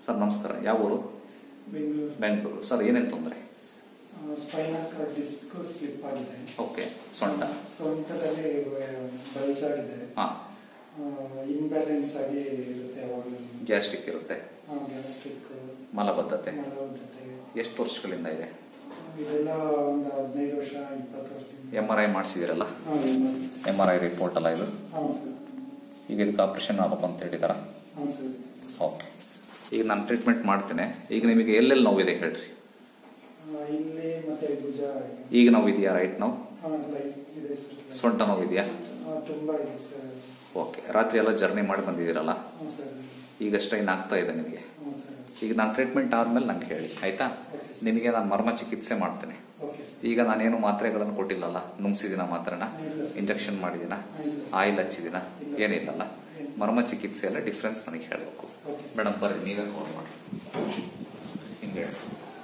Sir ನಮಸ್ಕಾರ ಯಾವ ಊರು ಬೆಂಗಳೂರು ಬೆಂಗಳೂರು ಸರ್ ಏನೇನು ತೊಂದರೆ ಸ್ಪೈನಲ್ ಕಾರ್ಡ್ ಡಿಸ್ಕ್ ಸ್ಲಿಪ್ ಆಗಿದೆ ಓಕೆ ಸೊಂಟ ಸೊಂಟದಲ್ಲಿ ಬಲ್ಜ್ ಆಗಿದೆ ಹಾಂ ಇನ್ಬ್ಯಾಲೆನ್ಸ್ ಆಗಿ ಇರುತ್ತೆ ಯಾವಾಗಲೂ ಗ್ಯಾಸ್ಟ್ರಿಕ್ ಇರುತ್ತೆ ಗ್ಯಾಸ್ಟ್ರಿಕ್ ಮಲಬದ್ಧತೆ ಮಲಬದ್ಧತೆ ಎಷ್ಟು ವರ್ಷಗಳಿಂದ ಇದೆ ಇದೆಲ್ಲ ಒಂದು ಹದಿನೈದು ವರ್ಷ ಇಪ್ಪತ್ತು ವರ್ಷದಿಂದ ಎಮ್ ಆರ್ ಐ ಮಾಡಿಸಿದಿರಲ್ಲ ಹಾಂ ಎಮ್ ಆರ್ ಐ ರಿಪೋರ್ಟ್ ಅಲ್ಲ ಇದು ಹಾಂ ಸರ್ ಈಗ ಇದಕ್ಕೆ ಆಪ್ರೇಷನ್ ಆಗ್ಬೇಕು ಅಂತ ಹೇಳಿದಾರ ಹಾಂ ಸರ್ ಓಕೆ ಈಗ ನಾನು ಟ್ರೀಟ್ಮೆಂಟ್ ಮಾಡ್ತೇನೆ ಈಗ ನಿಮಗೆ ಎಲ್ಲೆಲ್ಲಿ ನೋವಿದೆ ಹೇಳ್ರಿ ಆ, ಇಲ್ಲಿ ಮತ್ತೆ ಭುಜ ಈಗ ನೋವಿದೆಯಾ ರೈಟ್ ನೋವು ಹಾಂ ಲೈಟ್ ಇದೆ ಸರ್ ಸೊಂಟ ನೋವಿದೆಯಾ ಹಾಂ ತುಂಬ ಇದೆ ಸರ್ ಓಕೆ ರಾತ್ರಿ ಎಲ್ಲ ಜರ್ನಿ ಮಾಡಿ ಬಂದಿದ್ದೀರಲ್ಲ ಹಾಂ ಸರ್ ಈಗ ಸ್ಟ್ರೈನ್ ಆಗ್ತಾ ಇದೆ ನಿಮಗೆ ಹಾಂ ಸರ್ ಈಗ ನಾನು ಟ್ರೀಟ್ಮೆಂಟ್ ಆದಮೇಲೆ ನಂಗೆ ಹೇಳಿ ಆಯಿತಾ ನಿಮಗೆ ನಾನು ಮರ್ಮ ಚಿಕಿತ್ಸೆ ಮಾಡ್ತೇನೆ ಓಕೆ ಸರ್ ಈಗ ನಾನೇನು ಮಾತ್ರೆಗಳನ್ನು ಕೊಟ್ಟಿಲ್ಲಲ್ಲ ನುಂಗ್ಸಿದಿನ ಮಾತ್ರನ ಇಲ್ಲ ಸರ್. ಇಂಜೆಕ್ಷನ್ ಮಾಡಿದಿನ ಇಲ್ಲ ಸರ್. ಆಯಿಲ್ ಹಚ್ಚಿದಿನ ಇಲ್ಲ. ಏನಿಲ್ಲಲ್ಲ ಮರ್ಮ ಚಿಕಿತ್ಸೆ ಎಲ್ಲ ಡಿಫ್ರೆನ್ಸ್ ನನಗೆ ಹೇಳಬೇಕು ಓಕೆ ಸರ್. ಮೇಡಮ್ ಬರ್ರಿ ನೀವೇ ಕಾಲ್ ಮಾಡಿ ಹಿಂಗೆ ಹೇಳಿ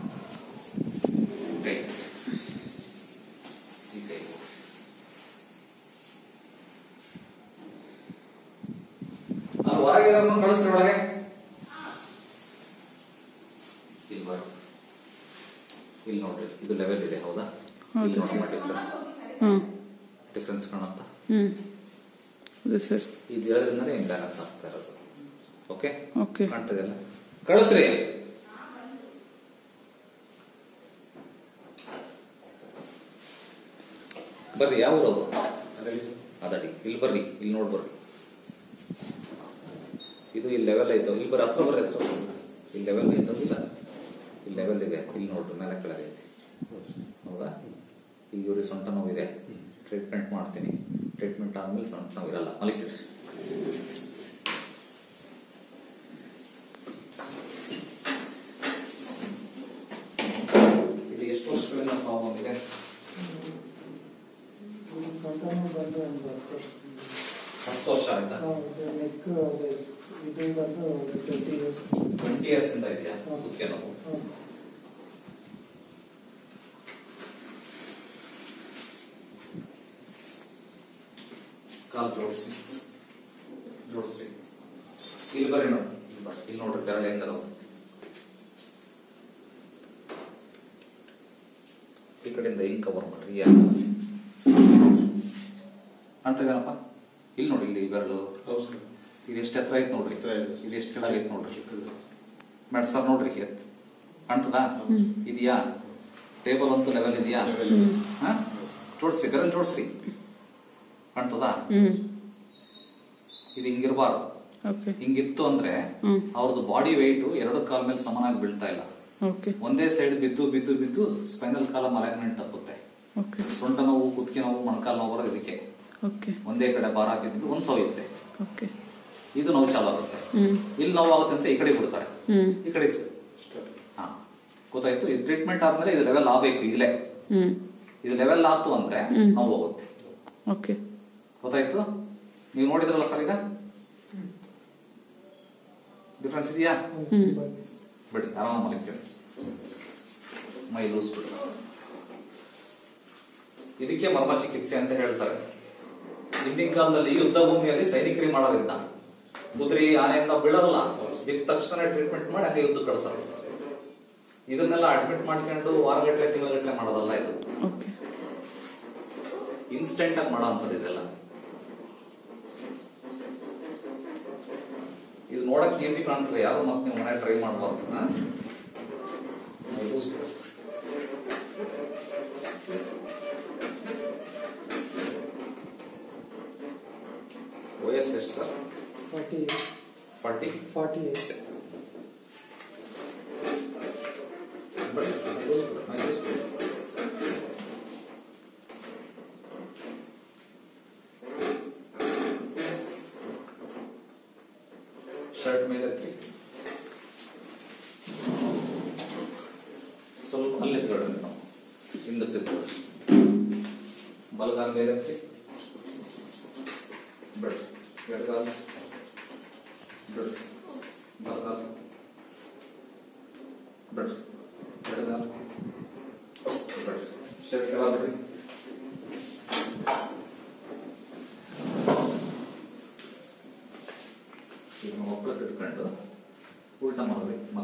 ಕೈ ಈ ಕೈ ನಾನು ಹೊರಗಿರೋರ್ನ ಕಳಿಸ್ರಿ ಒಳಗೆ ಇಲ್ಲಿ ಬರ್ರಿ ಇಲ್ಲಿ ನೋಡ್ರಿ ಇದು ಲೆವೆಲ್ ಇದೆ ಹೌದಾ ಇಲ್ಲಿ ಹೌದು ನೋಡಮ್ಮ ಡಿಫ್ರೆನ್ಸ್ ಹಾಂ ಡಿಫ್ರೆನ್ಸ್ ಕಾಣುತ್ತಾ ಹ್ಞೂ ಹೌದು ಸರ್ ಇದು ಇರೋದ್ರಿಂದಲೇ ಇಂಬ್ಯಾಲೆನ್ಸ್ ಆಗ್ತಾ ಇರೋದು ಓಕೆ ಓಕೆ ಕಾಣ್ತದಲ್ಲ ಕಳಿಸ್ರಿ ಬರ್ರಿ ಯಾವ ಊರದು ಅದಡಿ ಇಲ್ಲಿ ಬರ್ರಿ ಇಲ್ಲಿ ನೋಡಿ ಬರ್ರಿ ಇದು ಇಲ್ಲಿ ಲೆವೆಲ್ ಐತೋ ಇಲ್ಲಿ ಬರ್ರಿ ಹತ್ರ ಬರ್ರಿ ಹತ್ರ ಬರ್ರಿ. ಇಲ್ಲಿ ಲೆವೆಲ್ ಐತೋ ಇಲ್ಲ ಇಲ್ಲಿ ಲೆವೆಲ್ ಇದೆ ಇಲ್ಲಿ ನೋಡ್ರಿ ಮೇಲೆ ಕೆಳಗೆ ಐತಿ ಹೌದಾ ಈಗ ಇವ್ರಿಗೆ ಸೊಂಟ ನೋವಿದೆ ಟ್ರೀಟ್ಮೆಂಟ್ ಮಾಡ್ತೀನಿ ಟ್ರೀಟ್ಮೆಂಟ್ ಆದ್ಮೇಲೆ ಸೊಂಟ ನೋವು ಇರಲ್ಲ ಮಲಿಕಿಡ್ಸಿ ಇದು ಎಷ್ಟು ವರ್ಷಗಳಿಂದ ಪ್ರಾಬ್ಲಮ್ ಇದೆ ಸೊಂಟನೂ ಬಂದು ಒಂದು ಹತ್ತು ವರ್ಷ ಹತ್ತು ವರ್ಷ ಆಯ್ತಾ ನೆಕ್ ಇದು ಬಂದು ಟ್ವೆಂಟಿ ಇಯರ್ಸ್ ಟ್ವೆಂಟಿ ಇಯರ್ಸ್ ಇಂದ ಇದೆಯಾ ಹೌದು. ಸುಕ್ಕೆ ನೋವು ಹಾಂ ಸರ್ ಕಾಲು ಜೋಡಿಸಿ ಜೋಡಿಸಿ ಇಲ್ಲಿ ಬರ್ರಿ ನೋಡಿ ಇಲ್ಲಿ ಬರ್ರಿ ಇಲ್ಲಿ ನೋಡ್ರಿ ಬೆರಳು ಹೆಂಗದವು ಈ ಕಡೆಯಿಂದ ಹಿಂಗ್ ಕವರ್ ಮಾಡ್ರಿ ಯಾಕೆ ಕಾಣ್ತದೇನಪ್ಪ ಇಲ್ಲಿ ನೋಡಿ ಇಲ್ಲಿ ಬೆರಳು ಇದು ಎಷ್ಟು ಎತ್ತರ ಐತೆ ನೋಡ್ರಿ ಎತ್ತರ ಇದೆ. ಇದು ಎಷ್ಟು ಕೆಳಗೆ ಐತೆ ನೋಡ್ರಿ ಮೇಡ್ ಸರ್ ನೋಡ್ರಿ ಎತ್ ಕಾಣ್ತದಾ ಇದೆಯಾ ಟೇಬಲ್ ಅಂತೂ ಲೆವೆಲ್ ಇದೆಯಾ ಹಾ ಜೋಡಿಸ್ರಿ ಬೆರಳು ಜೋಡಿಸ್ರಿ ಕಾಣ್ತದಾ ಹ್ಞೂ ಇದು ಹಿಂಗಿರಬಾರ್ದು ಓಕೆ ಹಿಂಗಿತ್ತು ಅಂದ್ರೆ ಹ್ಮ್. ಅವ್ರದ್ದು ಬಾಡಿ ವೆಯ್ಟ್ ಎರಡು ಕಾಲ ಮೇಲೆ ಸಮನಾಗಿ ಬೀಳ್ತಾ ಇಲ್ಲ ಓಕೆ ಒಂದೇ ಸೈಡ್ ಬಿದ್ದು ಬಿದ್ದು ಬಿದ್ದು ಸ್ಪೈನಲ್ ಕಾಲಮ್ ಅಲೈನ್ಮೆಂಟ್ ತಪ್ಪುತ್ತೆ ಓಕೆ ಸೊಂಟ ನೋವು ಕುತ್ತಿಗೆ ನೋವು ಮೊಣಕಾಲು ನೋವು ಬರೋದು ಇದಕ್ಕೆ ಓಕೆ ಒಂದೇ ಕಡೆ ಭಾರ ಹಾಕಿದ್ದು ಒಂದು ಸವಿಯುತ್ತೆ ಓಕೆ ಇದು ನೋವು ಚಾಲು ಆಗುತ್ತೆ ಹ್ಞೂ ಇಲ್ಲಿ ನೋವು ಆಗುತ್ತೆ ಅಂತ ಈ ಕಡೆ ಬಿಡ್ತಾರೆ ಹ್ಞೂ ಈ ಕಡೆ ಚ- ಹಾ ಗೊತ್ತಾಯ್ತು ಇದು ಟ್ರೀಟ್ಮೆಂಟ್ ಆದ್ಮೇಲೆ ಇದು ಲೆವೆಲ್ ಆಗಬೇಕು ಈಗಲೇ ಹ್ಞೂ ಇದು ಲೆವೆಲ್ ಆತು ಅಂದ್ರೆ ಹ್ಮ್. ನೋವು ಹೋಗುತ್ತೆ ಓಕೆ ಗೊತ್ತಾಯ್ತು ನೀವು ನೋಡಿದ್ರಲ್ಲ ಸರ್ ಈಗ ಡಿಫ್ರೆನ್ಸ್ ಇದೆಯಾ ಹ್ಮ್. ಬಿಡಿ ಆರಾಮ ಮಲಿಕೆ ಮೈ ಲೂಸ್ ಬಿಡಿ ಇದಕ್ಕೆ ಮರ್ಮ ಚಿಕಿತ್ಸೆ ಅಂತ ಹೇಳ್ತಾರೆ ಹಿಂದಿನ ಕಾಲದಲ್ಲಿ ಯುದ್ಧ ಭೂಮಿಯಲ್ಲಿ ಸೈನಿಕರಿಗೆ ಮಾಡೋದ್ರಿಂದ ಕುದುರೆ ಆನೆಯಿಂದ ಬೀಳಲ್ಲ ಬಿದ್ದ ತಕ್ಷಣ ಟ್ರೀಟ್ಮೆಂಟ್ ಮಾಡಿ ಅದೇ ಯುದ್ಧ ಕಳ್ಸೋರು ಇದನ್ನೆಲ್ಲ ಅಡ್ಮಿಟ್ ಮಾಡ್ಕೊಂಡು ವಾರಗಟ್ಲೆ ತಿಂಗಳಗಟ್ಲೆ ಮಾಡೋದಲ್ಲ ಇದು ಓಕೆ ಇನ್ಸ್ಟೆಂಟ್ ಆಗಿ ಮಾಡೋ ಅಂಥದ್ದು ಇದೆಲ್ಲ ಇದು ನೋಡಕ್ ಈಸಿ ಕಾಣ್ತದೆ ಯಾರು ಮತ್ತೆ ನೀವು ಮನೆ ಟ್ರೈ ಮಾಡಬಾರ್ದು ಹಾ? ಲೂಸ್ ಬಿಡು. ವಯಸ್ಸು ಎಷ್ಟು sir forty forty forty eight shirt ಮೇಲೆ ಎತ್ತಿ ಸ್ವಲ್ಪ ಅಲ್ಲಿ ಎತ್ಕೊಳ್ರಿ ನಾವು ಹಿಂದಕ್ಕೆ ಎತ್ಕೊಳ್ರಿ ಬಲಗಾಲ ಮೇಲೆ ಎತ್ತಿ ಬಿಡ್ರಿ ಎಡಗಾಲ ಬಿಡ್ರಿ ಬಲಗಾಲ ಬಿಡ್ರಿ ಎಡಗಾಲ ಬಿಡ್ರಿ ಶರ್ಟ್ ಕೆಳಗೆ ಬಿಡ್ರಿ ಈಗ ಒಬ್ಬಳು ಇಟ್ಕೊಂಡು ಉಲ್ಟಾ ಮಾಡ್ಬೇಕು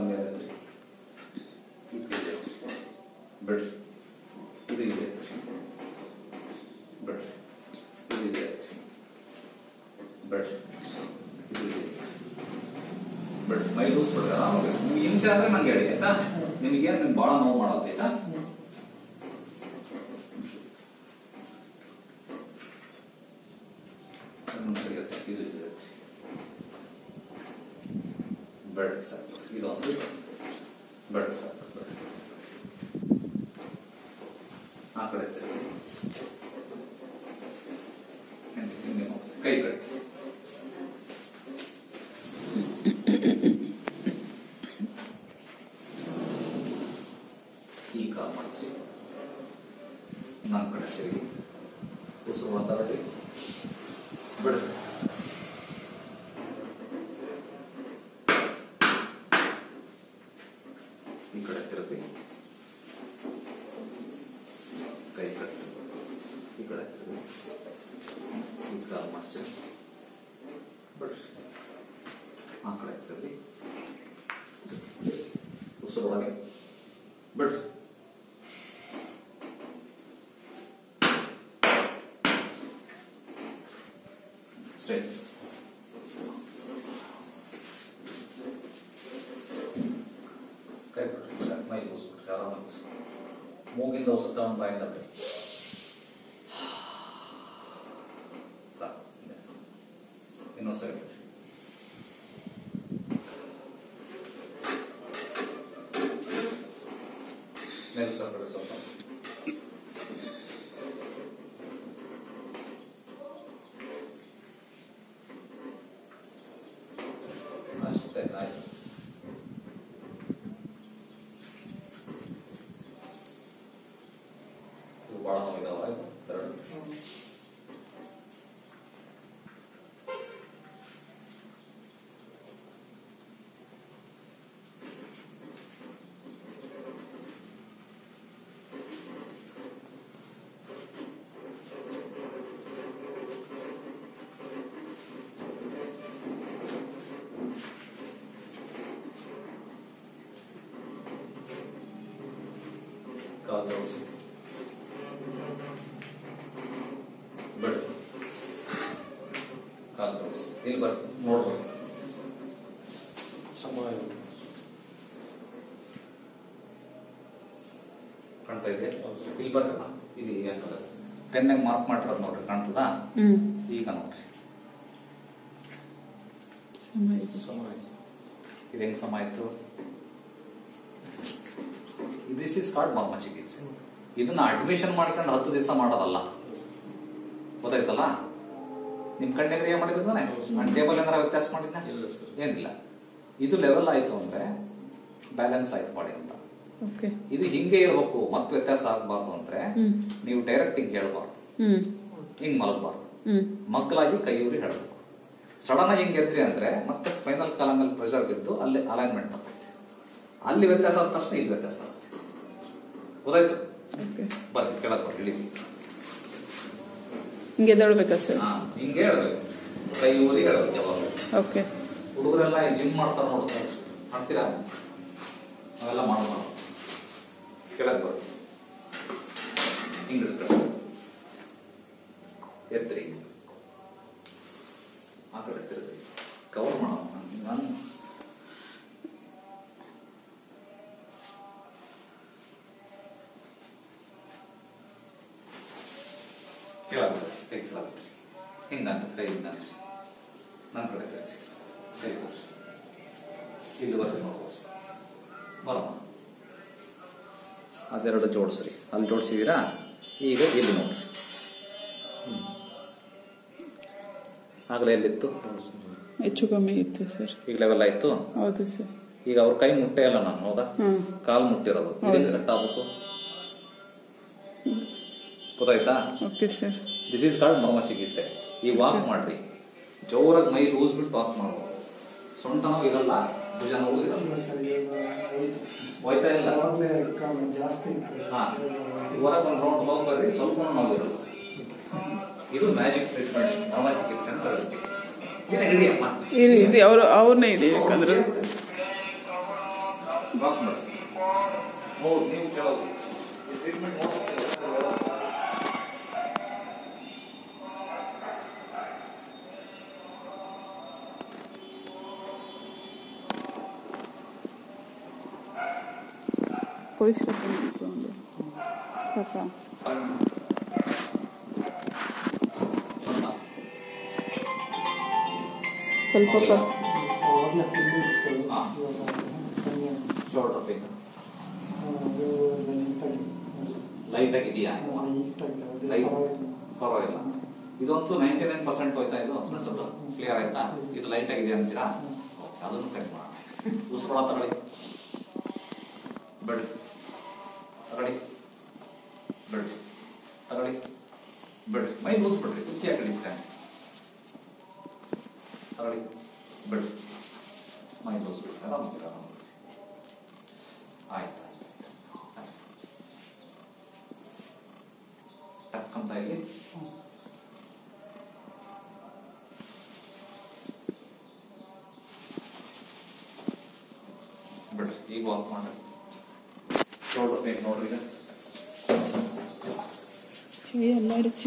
ಮೇಲೆ ಈ ಕೈ ಇದೆ. ಬಿಡ್ರಿ ಇದು ಇದೆ ಬಿಡ್ರಿ ಇದು ಇದೆ ಬಿಡ್ರಿ ಇದು ಇದೆ ಬಿಡ್ರಿ ಮೈ ಲೂಸ್ ಬಿಡ್ರಿ ಆರಾಮಾಗಿ ನಿಮ್ಗೆ ಹಿಂಸೆ ಆದ್ರೆ ನಂಗೆ ಹೇಳಿ ಆಯ್ತಾ ನಿಮಗೇನು ನಿಮ್ಗೆ ಭಾಳ ನೋವು ಮಾಡೋದು ಆಯ್ತಾ ಹ್ಮ್, ಸಿಗುತ್ತೆ. ಇದು ಸಿಗುತ್ತೆ. ಬೆಡ್ ಸಾಕು ಇದೊಂದು ಬೆಡ್ ಸಾಕು ಬೆಡ್ ಆ ಕಡೆ ತಿರುಗಿ. ಹಿಂದೆ, ಹಿಂದೆ ಹೋಗಿ. ಕೈ ಕಟ್ಟಿ ಈ ಕಾಲ್ ಮಾಡಿಸಿ ನನ್ನ ಕಡೆ ತಿರುಗಿ ಉಸಿರು ಮಾತಾಡಿ ಬಿಡ್ರಿ ಈ ಕಡೆ ತಿರುಗಿ ಕೈ ಕಟ್ಟಿ ಈ ಕಡೆ ತಿರುಗಿ ಈ ಕಾಲು ಮಾಡಿಸಿ ಬಿಡ್ರಿ ಆ ಕಡೆ ತಿರುಗಿ ಉಸಿರು ಒಳಗೆ ಬಿಡ್ರಿ ಸ್ಟ್ರೈಟ್ ಕೈ ಬಿಟ್ಬಿಟ್ಟು ಮೈ ಕೂಸ್ಬಿಟ್ಟು ಆರಾಮಾಗಿ ಮೂಗಿಂದ ಉಸಿರು ತಗೊಂಡು ಬಾಯಿಂದ ಬಿಡಿ ಸಾಕು ಇದೆ ಸಾಕು ಇನ್ನೊಂದು ಸರಿ ಬಿಡ್ರಿ ಮೇಲೆ ಸ್ವಲ್ಪ ಸ್ವಲ್ಪ ಅಷ್ಟೇ ಆಯ್ತು ಇವು ಭಾಳ ನೋವಿದಾವ ಎರಡು ಕಾಲು ಜೋಡಿಸಿ ಬಿಡು ಕಾಲು ಜೋಡಿಸಿ ಇಲ್ಲಿ ಬರ್ ನೋಡ್ಬೋದು ಕಾಣ್ತಾ ಇದೆ ಇಲ್ಲಿ ಬರ್ರಲ್ಲ ಇಲ್ಲಿ ಯಾಕಂದ್ರೆ ಪೆನ್ನಾಗ ಮಾರ್ಕ್ ಮಾಡಿರೋದು ನೋಡ್ರಿ ಕಾಣ್ತದಾ ಹ್ಮ್ ಈಗ ನೋಡ್ರಿ ಸಮ ಇದೆ ಇದು ಹೆಂಗ್ ಸಮ ಆಯ್ತು ದಿಸ್ ಇಸ್ ಕಾಲ್ಡ್ ಮರ್ಮ ಚಿಕಿತ್ಸೆ ಇದನ್ನ ಅಡ್ಮಿಷನ್ ಮಾಡ್ಕೊಂಡು ಹತ್ತು ದಿವಸ ಮಾಡೋದಲ್ಲ ಗೊತ್ತಾಯ್ತಲ್ಲ ನಿಮ್ ಕಣ್ಣೆದ್ರೆ ಏನ್ ಮಾಡಿದ್ದಾನೆ ಟೇಬಲ್ ಏನಾರ ವ್ಯತ್ಯಾಸ ಮಾಡಿದ್ನ ಇಲ್ಲ sir. ಏನಿಲ್ಲ ಇದು ಲೆವೆಲ್ ಆಯ್ತು ಅಂದ್ರೆ ಬ್ಯಾಲೆನ್ಸ್ ಆಯ್ತು ಬಾಡಿ ಅಂತ ಓಕೆ ಇದು ಹಿಂಗೆ ಇರಬೇಕು ಮತ್ತೆ ವ್ಯತ್ಯಾಸ ಆಗಬಾರ್ದು ಅಂದ್ರೆ ಹ್ಮ್. ನೀವು ಡೈರೆಕ್ಟ್ ಹಿಂಗ್ ಹೇಳ್ಬಾರ್ದು ಹ್ಮ್ ಹಿಂಗ್ ಮಲಗಬಾರ್ದು ಹ್ಮ್ ಮಕ್ಕಳಾಗಿ ಕೈಯೂರಿ ಹೇಳಬೇಕು ಸಡನ್ ಆಗಿ ಹಿಂಗ್ ಎದ್ರಿ ಅಂದ್ರೆ ಮತ್ತೆ ಸ್ಪೈನಲ್ ಕಾಲ ಮೇಲೆ ಪ್ರೆಷರ್ ಬಿದ್ದು ಅಲ್ಲಿ ಅಲೈನ್ಮೆಂಟ್ ತಪ್ಪುತ್ತೆ ಅಲ್ಲಿ ವ್ಯತ್ಯಾಸ ಆದ ತಕ್ಷಣ ಇಲ್ಲಿ ವ್ಯತ್ಯಾಸ ಆಗುತ್ತೆ ಗೊತ್ತಾಯ್ತು ಓಕೆ ಬರ್ರಿ ಕೆಳಗೆ ಬರ್ರಿ ಇಳಿತೀವಿ ಹಿಂಗೆ ಎದ್ದೇಳ್ಬೇಕಾ ಸರ್ ಹಾ ಹಿಂಗೆ ಹೇಳ್ಬೇಕು ಕೈ ಊರಿ ಹೇಳ್ಬೇಕು ಯಾವಾಗ ಓಕೆ ಹುಡುಗರೆಲ್ಲ ಜಿಮ್ ಮಾಡ್ತಾರೆ ನೋಡ್ತಾರೆ ಮಾಡ್ತೀರಾ ಅವೆಲ್ಲ ಮಾಡಬಾರ್ದು ಕೆಳಗೆ ಬರ್ರಿ ಹಿಂಗ್ ಹಿಡ್ಕೊಳ್ಳಿ ಎತ್ತರಿ ಆ ಕಡೆ ತಿರುಗಿ ಕವರ್ ಮಾಡೋಣ ನಾನು ಕೆಳಗೆ ಬರ್ರಿ, ಕೈ ಕೆಳಗೆ ಬರ್ರಿ. ಹಿಂಗಂತ ಕೈ ಹಿಂಗಂತ ನನ್ನ ಕಡೆ ತಿರುಗಿ ಕೈ ತೋರಿಸಿ ಇಲ್ಲಿ ಬರ್ರಿ ನೋಡ್ಬೋದು ಬರೋಣ ಅದೆರಡು ಜೋಡಿಸ್ರಿ ಅಲ್ಲಿ ಜೋಡಿಸಿದ್ದೀರಾ ಈಗ ಇಲ್ಲಿ ನೋಡ್ರಿ ಹ್ಮ್. ಆಗಲೇ ಎಲ್ಲಿತ್ತು ಹೆಚ್ಚು ಕಮ್ಮಿ ಇತ್ತು ಸರ್ ಈಗ ಲೆವೆಲ್ ಆಯ್ತು ಹೌದು ಸರ್ ಈಗ ಅವ್ರ ಕೈ ಮುಟ್ಟೆ ಅಲ್ಲ ನಾನು ಹೌದಾ ಹ್ಮ್ ಕಾಲು ಮುಟ್ಟಿರೋದು ಇದಕ್ಕೆ ಸೆಟ್ ಆಗ್ಬೇಕು ಗೊತ್ತಾಯ್ತಾ okay sir this is called ಮರ್ಮ ಚಿಕಿತ್ಸೆ ಈ ವಾಕ್ ಮಾಡ್ರಿ ಜೋರಾಗಿ ಮೈ ಲೂಸ್ ಬಿಟ್ಟು ವಾಕ್ ಮಾಡ್ಬೋದು ಸೊಂಟ ನೋವು ಇರಲ್ಲ ಭುಜ ನೋವು ಇರಲ್ಲ ಹೋಯ್ತಾ ಇಲ್ಲ ಅವಾಗಲೇ ಕಾಲ ಜಾಸ್ತಿ ಇತ್ತು ಹಾ ಹೊರಗೆ ಒಂದು ರೌಂಡ್ ಹೋಗಿ ಬರ್ರಿ ಸ್ವಲ್ಪ ನೋವಿರಲ್ಲ ಇದು ಮ್ಯಾಜಿಕ್ ಟ್ರೀಟ್ಮೆಂಟ್ ಮರ್ಮ ಚಿಕಿತ್ಸೆ ಅಂತ ಹೇಳುತ್ತೆ ಇದನ್ನ ಹಿಡಿಯಮ್ಮ ಇರಿ ಇದು ಅವ್ರು ಅವ್ರನ್ನೇ ಇದೆ ಯಾಕಂದ್ರೆ ವಾಕ್ ಮಾಡಿ ಹೌದು ನೀವು ಕೇಳೋದು ಟ್ರೀಟ್ಮೆಂಟ್ ನೋಡ್ತೀವಿ ಪೊಸಿಷನ್ ಒಂದು ಸಾಕಾ ಸ್ವಲ್ಪ ಕ ಅವಾಗಲೇ ಫುಲ್ ಇತ್ತು ಹಾ. ಇವಾಗ ಕಮ್ಮಿ ಆಗಿದೆ. ಶೋಲ್ಡರ್ ಪೇನ್ ಅದು ನೀಟಾಗಿ ಲೈಟ್ ಆಗಿದೆಯಾ ನೀಟಾಗಿ ಅದು ಲೈಟ್ ಪರವಾಗಿಲ್ಲ. ಪರವಾಗಿಲ್ಲ ಇದಂತೂ ನೈಂಟಿ ನೈನ್ ಪರ್ಸೆಂಟ್ ಹೋಯ್ತಾ ಇದು ಸ್ವಲ್ಪ ಕ್ಲಿಯರ್ ಆಯ್ತಾ ಇದು ಲೈಟ್ ಆಗಿದೆ ಅಂತೀರಾ Okay, ಅದನ್ನು ಸೆಟ್ ಮಾಡೋಣ ಉಸ್ಕೊಳ ತಗೊಳ್ಳಿ ಬಿಡಿ ತಗೊಳ್ಳಿ ಬಿಡಿ ತಗೊಳ್ಳಿ ಬಿಡಿ ಮೈ ಲೂಸ್ ಬಿಡ್ರಿ ಕುತ್ತಿ ಆ ಕಡೆ ಇಟ್ಕೊಂಡು. ತಗೊಳ್ಳಿ ಬಿಡಿ ಮೈ ಲೂಸ್ ಬಿಡ್ರಿ ಆರಾಮಾಗಿರಿ ಆರಾಮಾಗಿರಿ ಆಯ್ತು ಆಯ್ತು ಟಕ್ ಅಂತ ಇಲ್ಲಿ ಬಿಡ್ರಿ ಈಗ ವಾಕ್ ಮಾಡ್ರಿ ಶೋಲ್ಡರ್ ಪೇನ್ ನೋಡ್ರಿ ಈಗ ചെവി എല്ലാം അടിച്ച്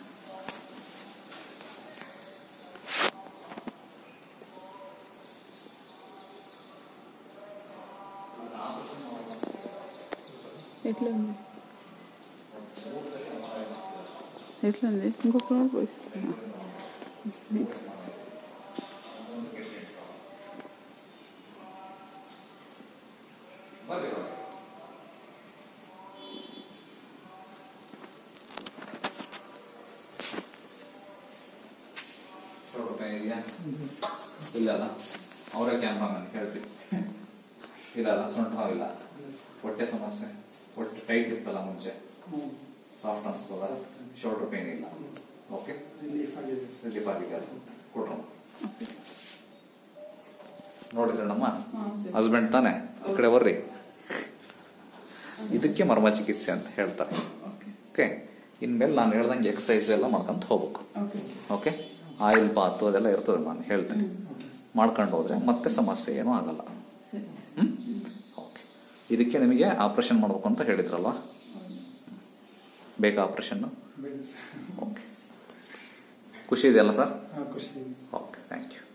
ఎట్లా ఉంది ఎట్లా ఉంది ఇంకొక రోజు పోయిస్తున్నా ಬರ್ರಿ ಬರ್ರಿ. ಶೋಲ್ಡರ್ ಪೇನ್ ಇದೆಯಾ ಇಲ್ಲ ಅಲ್ಲ ಅವರೇ ಕ್ಯಾಮ್ರಾಮನ್ ಹೇಳ್ತೀವಿ ಇಲ್ಲ ಅಲ್ಲ ಸೊಂಟ ನೋವಿಲ್ಲ ಹೊಟ್ಟೆ ಸಮಸ್ಯೆ ಹೊಟ್ಟೆ ಟೈಟ್ ಇತ್ತಲ್ಲ ಮುಂಚೆ ಹ್ಮ್. ಸಾಫ್ಟ್ ಅನ್ಸ್ತದ ಶೋಲ್ಡರ್ ಪೇನ್ ಇಲ್ಲ ಓಕೆ ರಿಲೀಫ್ ಆಗಿದೆ ಸರ್. ರಿಲೀಫ್ ಆಗಿದೆ ಕೊಡ್ರಮ್ಮ ನೋಡಿದ್ರಣ್ಣಮ್ಮ ಹಸ್ಬೆಂಡ್ ತಾನೆ ಈ ಕಡೆ ಬರ್ರಿ ಇದಕ್ಕೆ ಮರ್ಮ ಚಿಕಿತ್ಸೆ ಅಂತ ಹೇಳ್ತಾರೆ ಓಕೆ ಇನ್ಮೇಲೆ ನಾನು ಹೇಳ್ದಂಗೆ ಎಕ್ಸಸೈಸ್ ಎಲ್ಲ ಮಾಡ್ಕೊಂತ ಹೋಗ್ಬೇಕು ಓಕೆ ಓಕೆ ಆಯಿಲ್ ಬಾತು ಅದೆಲ್ಲ ಇರ್ತದೆ ನಾನು ಹೇಳ್ತೇನೆ ಓಕೆ ಸರ್. ಮಾಡ್ಕೊಂಡು ಹೋದ್ರೆ ಮತ್ತೆ ಸಮಸ್ಯೆ ಏನೂ ಆಗಲ್ಲ ಸರಿ ಹ್ಮ್ ಓಕೆ ಇದಕ್ಕೆ ನಿಮಗೆ ಆಪರೇಷನ್ ಮಾಡ್ಬೇಕು ಅಂತ ಹೇಳಿದ್ರಲ್ವಾ ಬೇಕಾ ಆಪರೇಷನ್ ಬೇಡ ಸರ್ ಓಕೆ ಖುಷಿ ಇದೆಯಲ್ಲ ಸರ್ ಹಾಂ ಖುಷಿ ಇದೆ ಓಕೆ ಥ್ಯಾಂಕ್ ಯು